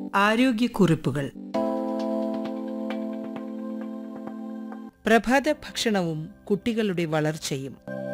ആരോഗ്യക്കുറിപ്പുകൾ പ്രഭാത ഭക്ഷണവും കുട്ടികളുടെ വളർച്ചയും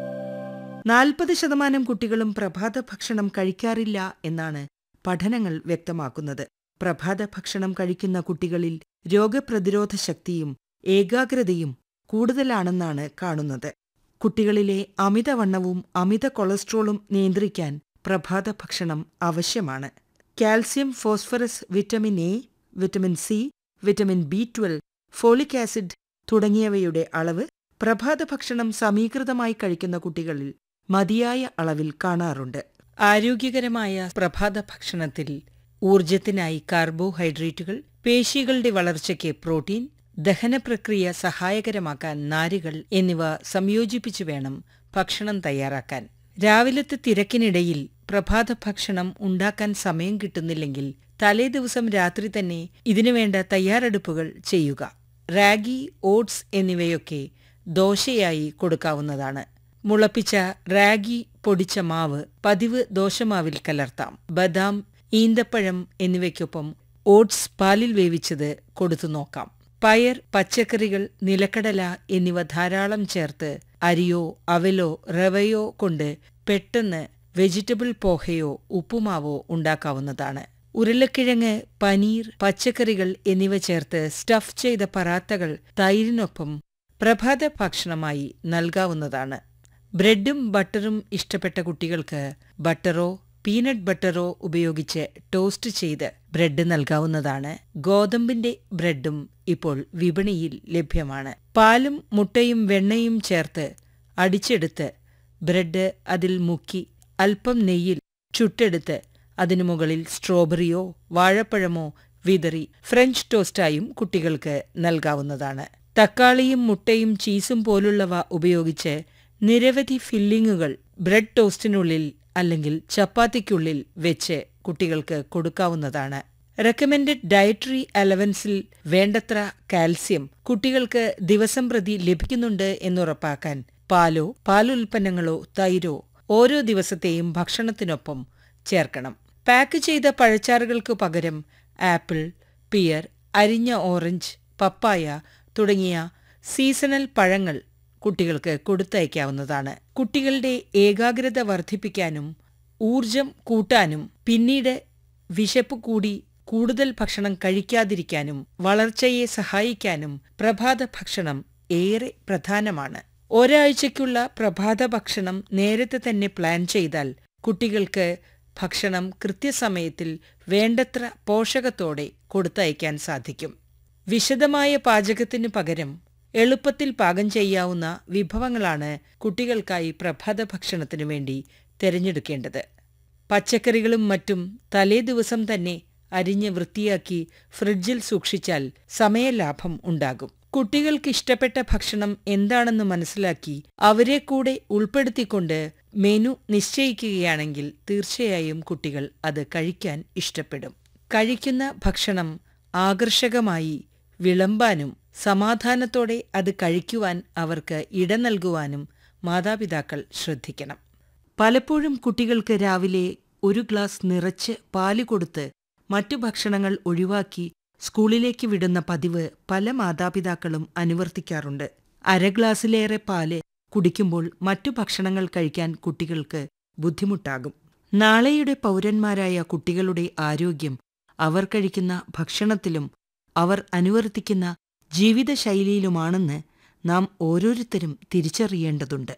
നാൽപ്പത് ശതമാനം കുട്ടികളും പ്രഭാത ഭക്ഷണം കഴിക്കാറില്ല എന്നാണ് പഠനങ്ങൾ വ്യക്തമാക്കുന്നത് പ്രഭാത ഭക്ഷണം കഴിക്കുന്ന കുട്ടികളിൽ രോഗപ്രതിരോധ ശക്തിയും ഏകാഗ്രതയും കൂടുതലാണെന്നാണ് കാണുന്നത് കുട്ടികളിലെ അമിതവണ്ണവും അമിത കൊളസ്ട്രോളും നിയന്ത്രിക്കാൻ പ്രഭാത ഭക്ഷണം ആവശ്യമാണ് calcium phosphorus vitamin A vitamin C vitamin B twelve folic acid തുടങ്ങിയവയുടെ അളവ് പ്രഭാത ഭക്ഷണം സമീകൃതമായി കഴിക്കുന്ന കുട്ടികളിൽ മതിയായ അളവിൽ കാണാറുണ്ട് ആരോഗ്യകരമായ പ്രഭാത ഭക്ഷണത്തിൽ ഊർജത്തിനായി കാർബോഹൈഡ്രേറ്റുകൾ പേശികളുടെ വളർച്ചയ്ക്ക് പ്രോട്ടീൻ ദഹനപ്രക്രിയ സഹായകരമാക്കാൻ നാരുകൾ എന്നിവ സംയോജിപ്പിച്ചു വേണം ഭക്ഷണം തയ്യാറാക്കാൻ രാവിലത്തെ തിരക്കിനിടയിൽ പ്രഭാത ഭക്ഷണം ഉണ്ടാക്കാൻ സമയം കിട്ടുന്നില്ലെങ്കിൽ തലേ ദിവസം രാത്രി തന്നെ ഇതിനുവേണ്ട തയ്യാറെടുപ്പുകൾ ചെയ്യുക റാഗി ഓട്സ് എന്നിവയൊക്കെ ദോശയായി കൊടുക്കാവുന്നതാണ് മുളപ്പിച്ച റാഗി പൊടിച്ച മാവ് പതിവ് ദോശമാവിൽ കലർത്താം ബദാം ഈന്തപ്പഴം എന്നിവയ്ക്കൊപ്പം ഓട്സ് പാലിൽ വേവിച്ചത് കൊടുത്തു നോക്കാം പയർ പച്ചക്കറികൾ നിലക്കടല എന്നിവ ധാരാളം ചേർത്ത് അരിയോ അവലോ റവയോ കൊണ്ട് പെട്ടെന്ന് വെജിറ്റബിൾ പോഹയോ ഉപ്പുമാവോ ഉണ്ടാക്കാവുന്നതാണ് ഉരുളക്കിഴങ്ങ് പനീർ പച്ചക്കറികൾ എന്നിവ ചേർത്ത് സ്റ്റഫ് ചെയ്ത പറാത്തകൾ തൈരിനൊപ്പം പ്രഭാത ഭക്ഷണമായി നൽകാവുന്നതാണ് ബ്രെഡും ബട്ടറും ഇഷ്ടപ്പെട്ട കുട്ടികൾക്ക് ബട്ടറോ പീനട്ട് ബട്ടറോ ഉപയോഗിച്ച് ടോസ്റ്റ് ചെയ്ത് ബ്രെഡ് നൽകാവുന്നതാണ് ഗോതമ്പിന്റെ ബ്രെഡും ഇപ്പോൾ വിപണിയിൽ ലഭ്യമാണ് പാലും മുട്ടയും വെണ്ണയും ചേർത്ത് അടിച്ചെടുത്ത് ബ്രെഡ് അതിൽ മുക്കി അല്പം നെയ്യിൽ ചുട്ടെടുത്ത് അതിനു മുകളിൽ സ്ട്രോബെറിയോ വാഴപ്പഴമോ വിതറി ഫ്രഞ്ച് ടോസ്റ്റായും കുട്ടികൾക്ക് നൽകാവുന്നതാണ് തക്കാളിയും മുട്ടയും ചീസും പോലുള്ളവ ഉപയോഗിച്ച് നിരവധി ഫില്ലിങ്ങുകൾ ബ്രെഡ് ടോസ്റ്റിനുള്ളിൽ അല്ലെങ്കിൽ ചപ്പാത്തിക്കുള്ളിൽ വെച്ച് കുട്ടികൾക്ക് കൊടുക്കാവുന്നതാണ് റെക്കമെൻഡഡ് ഡയറ്ററി അലവൻസിൽ വേണ്ടത്ര കാൽസ്യം കുട്ടികൾക്ക് ദിവസം പ്രതി ലഭിക്കുന്നുണ്ട് എന്നുറപ്പാക്കാൻ പാലോ പാലുൽപ്പന്നങ്ങളോ തൈരോ ഓരോ ദിവസത്തെയും ഭക്ഷണത്തിനൊപ്പം ചേർക്കണം പാക്ക് ചെയ്ത പഴച്ചാറുകൾക്ക് പകരം ആപ്പിൾ പിയർ അരിഞ്ഞ ഓറഞ്ച് പപ്പായ തുടങ്ങിയ സീസണൽ പഴങ്ങൾ കുട്ടികൾക്ക് കൊടുത്തയക്കാവുന്നതാണ് കുട്ടികളുടെ ഏകാഗ്രത വർദ്ധിപ്പിക്കാനും ഊർജം കൂട്ടാനും പിന്നീട് വിശപ്പ് കൂടി കൂടുതൽ ഭക്ഷണം കഴിക്കാതിരിക്കാനും വളർച്ചയെ സഹായിക്കാനും പ്രഭാത ഭക്ഷണം ഏറെ പ്രധാനമാണ് ഒരാഴ്ചയ്ക്കുള്ള പ്രഭാത ഭക്ഷണം നേരത്തെ തന്നെ പ്ലാൻ ചെയ്താൽ കുട്ടികൾക്ക് ഭക്ഷണം കൃത്യസമയത്തിൽ വേണ്ടത്ര പോഷകത്തോടെ കൊടുത്തയക്കാൻ സാധിക്കും വിശദമായ പാചകത്തിനു പകരം എളുപ്പത്തിൽ പാകം ചെയ്യാവുന്ന വിഭവങ്ങളാണ് കുട്ടികൾക്കായി പ്രഭാത ഭക്ഷണത്തിനു വേണ്ടി തിരഞ്ഞെടുക്കേണ്ടത് പച്ചക്കറികളും മറ്റും തലേ ദിവസം തന്നെ അരിഞ്ഞ് വൃത്തിയാക്കി ഫ്രിഡ്ജിൽ സൂക്ഷിച്ചാൽ സമയലാഭം ഉണ്ടാകും കുട്ടികൾക്ക് ഇഷ്ടപ്പെട്ട ഭക്ഷണം എന്താണെന്ന് മനസ്സിലാക്കി അവരെ കൂടെ ഉൾപ്പെടുത്തിക്കൊണ്ട് മെനു നിശ്ചയിക്കുകയാണെങ്കിൽ തീർച്ചയായും കുട്ടികൾ അത് കഴിക്കാൻ ഇഷ്ടപ്പെടും കഴിക്കുന്ന ഭക്ഷണം ആകർഷകമായി വിളമ്പാനും സമാധാനത്തോടെ അത് കഴിക്കുവാൻ അവർക്ക് ഇട നൽകുവാനും മാതാപിതാക്കൾ ശ്രദ്ധിക്കണം പലപ്പോഴും കുട്ടികൾക്ക് രാവിലെ ഒരു ഗ്ലാസ് നിറച്ച് പാല് കൊടുത്ത് മറ്റു ഭക്ഷണങ്ങൾ ഒഴിവാക്കി സ്കൂളിലേക്ക് വിടുന്ന പതിവ് പല മാതാപിതാക്കളും അനുവർത്തിക്കാറുണ്ട് അര ഗ്ലാസ്സിലേറെ പാല് കുടിക്കുമ്പോൾ മറ്റു ഭക്ഷണങ്ങൾ കഴിക്കാൻ കുട്ടികൾക്ക് ബുദ്ധിമുട്ടാകും നാളെയുടെ പൗരന്മാരായ കുട്ടികളുടെ ആരോഗ്യം അവർ കഴിക്കുന്ന ഭക്ഷണത്തിലും അവർ അനുവർത്തിക്കുന്ന ജീവിതശൈലിയിലുമാണെന്ന് നാം ഓരോരുത്തരും തിരിച്ചറിയേണ്ടതുണ്ട്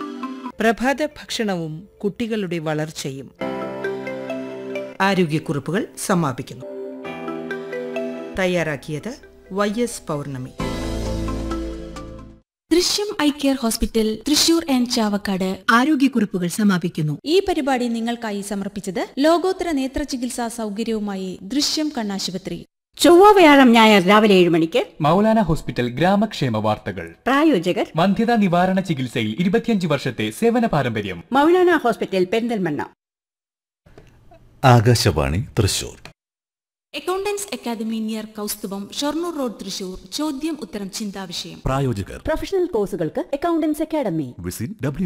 പ്രഭാത ഭക്ഷണവും കുട്ടികളുടെ വളർച്ചയും ആരോഗ്യക്കുറിപ്പുകൾ സമാപിക്കുന്നു തയ്യാറാക്കിയത് Y S Pournami Drishyam eye care hospital Thrissur and Chavakkad ആരോഗ്യക്കുറിപ്പുകൾ സമാപിക്കുന്നു ഈ പരിപാടി നിങ്ങൾക്കായി സമർപ്പിച്ചത് ലോകോത്തര നേത്ര ചികിത്സാ സൗകര്യവുമായി ദൃശ്യം കണ്ണാശുപത്രി ചൊവ്വ വ്യാഴം ഞായർ രാവിലെ ഏഴ് മണിക്ക് മൗലാന ഹോസ്പിറ്റൽ ഗ്രാമക്ഷേമ വാർത്തകൾ പ്രായോജകർ വന്ധ്യതാ നിവാരണ ചികിത്സയിൽ ഇരുപത്തിയഞ്ച് വർഷത്തെ സേവന പാരമ്പര്യം Maulana hospital Perinthalmanna Akashvani Thrissur accountants academy near Kausthubham Shoranur road Thrissur ചോദ്യം ഉത്തരം ചിന്താവിഷയം പ്രായോജകർ പ്രൊഫഷണൽ കോഴ്സുകൾക്ക് അക്കൗണ്ടൻസ് അക്കാദമി വിസിറ്റ് ഡബ്ല്യൂ